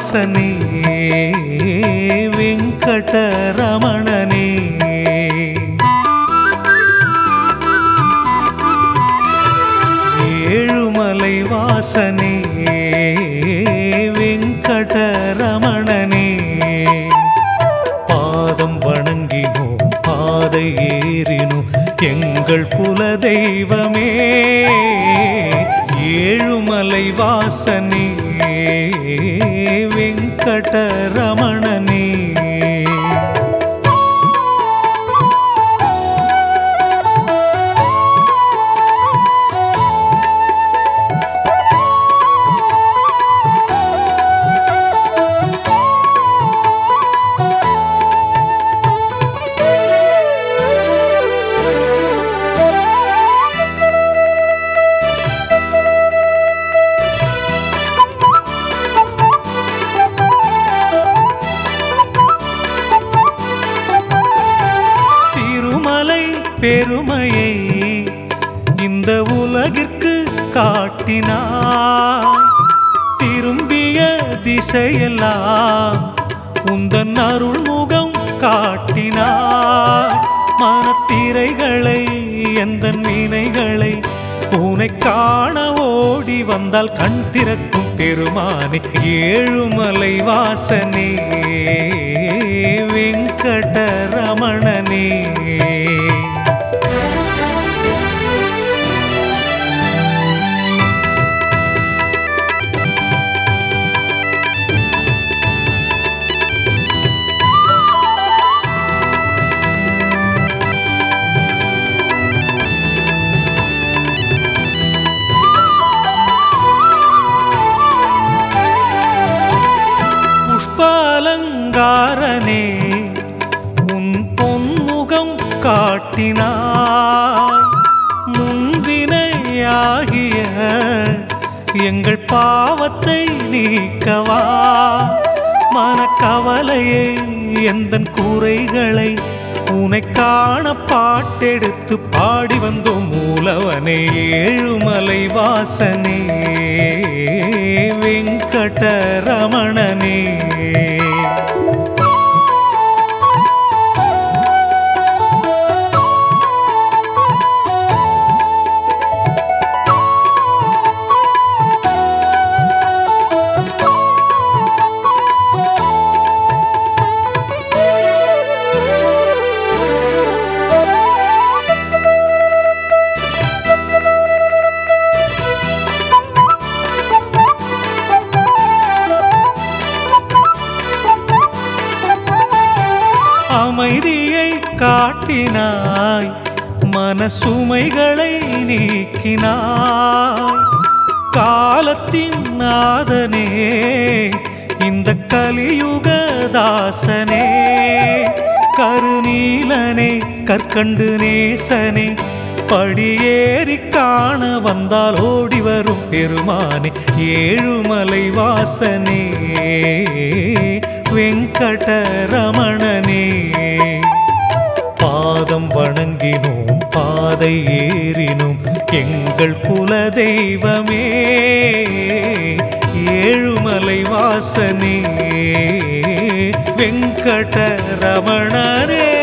வாசனே வெங்கடரமணனே ஏழுமலை வாசனே வெங்கடரமணனே பாதம் வணங்கினோம் பாதை ஏறினோம் எங்கள் குல தெய்வமே ஏழுமலை வாசனே வெங்கடரமணனே திருமலை பெருமையை இந்த உலகிற்கு காட்டினாய் திரும்பிய திசையெல்லாம் உந்தன் அருள்முகம் காட்டினாய் மனத்திரைகளை எந்த வினைகளை உனை காண ஓடி வந்தால் கண் திறக்கும் பெருமானே ஏழுமலை வாசனே வெங்கடரமணனே புஷ்பாலங்காரனே உன் பொன்முகம் காட்டினாய் முன்வினையாகிய எங்கள் பாவத்தை நீக்கவா மனக்கவலையை எந்தன் குறைகளை உனை காண பாட்டெடுத்து பாடி வந்தோம் மூலவனே ஏழுமலை வாசனே வெங்கடரமணனே அமைதியை காட்டினாய் மனசுமைகளை நீக்கினாய் காலத்தின் நாதனே இந்த கலியுக தாசனே கருநீலனே கற்கண்டு நேசனே படியேறி காண வந்தால் ஓடி வரும் பெருமானே ஏழுமலை வாசனே வெங்கடரமணனே பாதம் வணங்கினோம் பாதை ஏறினோம் எங்கள் குல தெய்வமே ஏழுமலை வாசனே வெங்கடரமணனே